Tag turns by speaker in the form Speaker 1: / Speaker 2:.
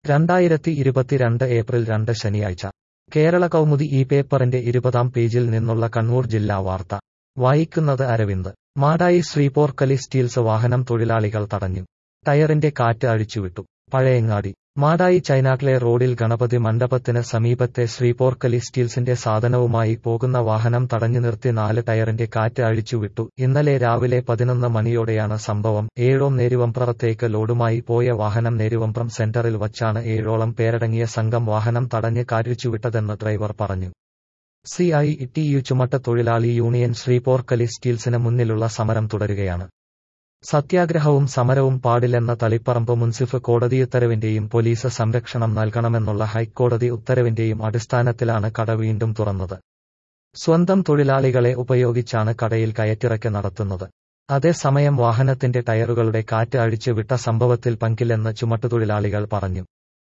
Speaker 1: രണ്ടായിരത്തി ഇരുപത്തിരണ്ട് ഏപ്രിൽ രണ്ട് ശനിയാഴ്ച കേരള കൗമുദി ഈ പേപ്പറിന്റെ ഇരുപതാം പേജിൽ നിന്നുള്ള കണ്ണൂർ ജില്ലാ വാർത്ത വായിക്കുന്നത് അരവിന്ദ് മാടായി ശ്രീപോർക്കലി സ്റ്റീൽസ് വാഹനം തൊഴിലാളികൾ തടഞ്ഞു ടയറിന്റെ കാറ്റ് അഴിച്ചുവിട്ടു പഴയങ്ങാടി മാടായി ചൈനാക്ലെ റോഡിൽ ഗണപതി മണ്ഡപത്തിന് സമീപത്തെ ശ്രീപോർക്കലി സ്റ്റീൽസിന്റെ സാധനവുമായി പോകുന്ന വാഹനം തടഞ്ഞു നിർത്തി നാല് ടയറിന്റെ കാറ്റ് അഴിച്ചുവിട്ടു ഇന്നലെ രാവിലെ പതിനൊന്ന് മണിയോടെയാണ് സംഭവം ഏഴോം നേരുവമ്പ്രത്തേക്ക് ലോഡുമായി പോയ വാഹനം നേരുവമ്പ്രം സെന്ററിൽ വച്ചാണ് ഏഴോളം പേരടങ്ങിയ സംഘം വാഹനം തടഞ്ഞ് കാറ്റിച്ചുവിട്ടതെന്ന് ഡ്രൈവർ പറഞ്ഞു സി ഐ ടി യു ചുമട്ട തൊഴിലാളി യൂണിയൻ ശ്രീപോർക്കലി സ്റ്റീൽസിന് മുന്നിലുള്ള സമരം തുടരുകയാണ് സത്യാഗ്രഹവും സമരവും പാടില്ലെന്ന തളിപ്പറമ്പ് മുൻസിഫ് കോടതിയുത്തരവിന്റെയും പോലീസ് സംരക്ഷണം നൽകണമെന്നുള്ള ഹൈക്കോടതി ഉത്തരവിന്റെയും അടിസ്ഥാനത്തിലാണ് കട വീണ്ടും തുറന്നത് സ്വന്തം തൊഴിലാളികളെ ഉപയോഗിച്ചാണ് കടയിൽ കയറ്റിറക്ക് നടത്തുന്നത് അതേസമയം വാഹനത്തിന്റെ ടയറുകളുടെ കാറ്റ് അഴിച്ച് വിട്ട സംഭവത്തിൽ പങ്കില്ലെന്ന് ചുമട്ടുതൊഴിലാളികൾ പറഞ്ഞു